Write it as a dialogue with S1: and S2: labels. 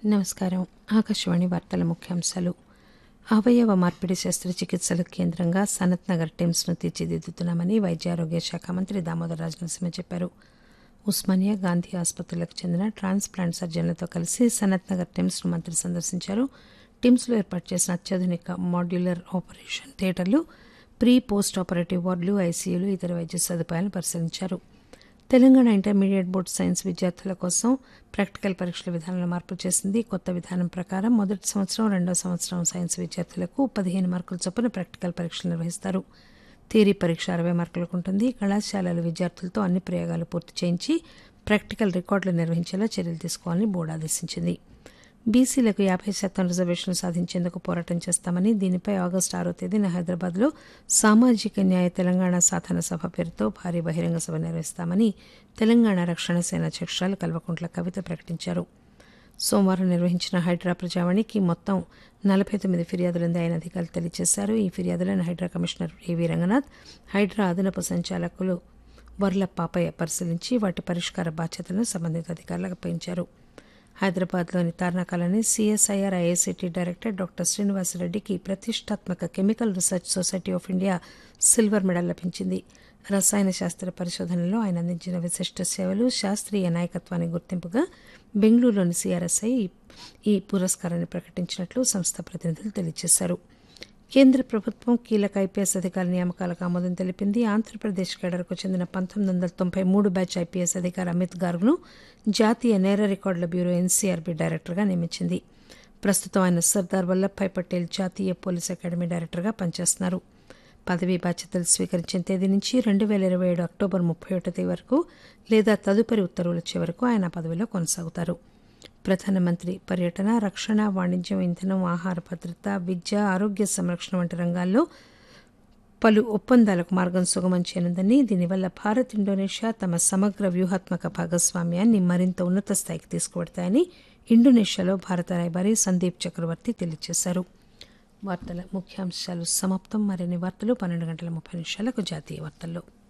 S1: నమస్కారం ఆకాశవాణి వార్తల ముఖ్యాంశాలు అవయవ మార్పిడి శస్త్రచికిత్సల కేంద్రంగా సనత్ నగర్ టిమ్స్ను తీర్చిదిద్దుతున్నామని వైద్య ఆరోగ్య శాఖ మంత్రి దామోదర్ రాజనరసింహ చెప్పారు ఉస్మానియా గాంధీ ఆసుపత్రులకు చెందిన ట్రాన్స్ప్లాంట్ సర్జన్లతో కలిసి సనత్ నగర్ టిమ్స్ను మంత్రి సందర్శించారు టిమ్స్లో ఏర్పాటు చేసిన అత్యాధునిక మాడ్యులర్ ఆపరేషన్ థియేటర్లు ప్రీ పోస్ట్ ఆపరేటివ్ వార్డులు ఐసీయూలు ఇతర వైద్య సదుపాయాలను పరిశీలించారు తెలంగాణ ఇంటర్మీడియట్ బోర్డు సైన్స్ విద్యార్థుల కోసం ప్రాక్టికల్ పరీక్షల విధానంలో మార్పు చేసింది కొత్త విధానం ప్రకారం మొదటి సంవత్సరం రెండో సంవత్సరం సైన్స్ విద్యార్థులకు పదిహేను మార్కుల చొప్పున ప్రాక్టికల్ పరీక్షలు నిర్వహిస్తారు థియరీ పరీక్ష అరవై మార్కులకు ఉంటుంది కళాశాలల విద్యార్థులతో అన్ని ప్రయోగాలు పూర్తి చేయించి ప్రాక్టికల్ రికార్డులు నిర్వహించేలా చర్యలు తీసుకోవాలని బోర్డు ఆదేశించింది బీసీలకు యాభై శాతం రిజర్వేషన్లు సాధించేందుకు పోరాటం చేస్తామని దీనిపై ఆగస్టు ఆరో తేదీన హైదరాబాద్లో సామాజిక న్యాయ తెలంగాణ సాధన సభ పేరుతో భారీ బహిరంగ సభ నిర్వహిస్తామని తెలంగాణ రక్షణ సేన అధ్యక్షురాలు కల్వకుంట్ల కవిత ప్రకటించారు సోమవారం నిర్వహించిన హైడ్రా ప్రజావాణికి మొత్తం నలభై తొమ్మిది ఫిర్యాదులుంది ఆయన అధికారులు తెలియజేశారు ఈ ఫిర్యాదులను హైడ్రా కమిషనర్ ఏవీ రంగనాథ్ హైడ్రా అదనపు సంచాలకులు వర్ల పాపయ్య పరిశీలించి వాటి పరిష్కార బాధ్యతలను సంబంధిత అధికారులకు అప్పగించారు హైదరాబాద్లోని తార్నాకాలని సిఎస్ఐఆర్ ఐఐసిటీ డైరెక్టర్ డాక్టర్ శ్రీనివాసరెడ్డికి ప్రతిష్టాత్మక chemical research society of India silver medal లభించింది రసాయన శాస్త్ర పరిశోధనలో ఆయన అందించిన విశిష్ట సేవలు శాస్త్రీయ నాయకత్వానికి గుర్తింపుగా బెంగళూరులోని సిఆర్ఎస్ఐ ఈ పురస్కారాన్ని ప్రకటించినట్లు సంస్థ ప్రతినిధులు తెలియజేశారు కేంద్ర ప్రభుత్వం కీలక ఐపీఎస్ అధికారుల నియామకాలకు ఆమోదం తెలిపింది ఆంధ్రప్రదేశ్ కేడర్కు చెందిన పంతొమ్మిది వందల తొంభై మూడు బ్యాచ్ ఐపీఎస్ అధికారి అమిత్ గార్గ్ను జాతీయ నేర రికార్డుల బ్యూరో ఎన్సీఆర్బీ డైరెక్టర్గా నియమించింది ప్రస్తుతం ఆయన సర్దార్ వల్లభాయ్ పటేల్ జాతీయ పోలీస్ అకాడమీ డైరెక్టర్గా పనిచేస్తున్నారు పదవీ బాధ్యతలు స్వీకరించిన తేదీ నుంచి రెండు వేల ఇరవై ఏడు అక్టోబర్ ముప్పై ఒకటో తేదీ వరకు లేదా తదుపరి ఉత్తర్వులు వచ్చే వరకు ఆయన పదవిలో కొనసాగుతారు ప్రధానమంత్రి పర్యటన రక్షణ వాణిజ్యం ఇంధనం ఆహార భద్రత విద్య ఆరోగ్య సంరక్షణ వంటి రంగాల్లో పలు ఒప్పందాలకు మార్గం సుగమం చేయనుందని దీనివల్ల భారత్ ఇండోనేషియా తమ సమగ్ర వ్యూహాత్మక భాగస్వామ్యాన్ని మరింత ఉన్నత స్థాయికి తీసుకువెడతాయని ఇండోనేషియాలో భారత రాయబారి సందీప్ చక్రవర్తి తెలియజేశారు వార్తల ముఖ్యాంశాలు సమాప్తం మరిన్ని వార్తలు పన్నెండు గంటల ముప్పై నిమిషాలకు జాతీయ వార్తల్లో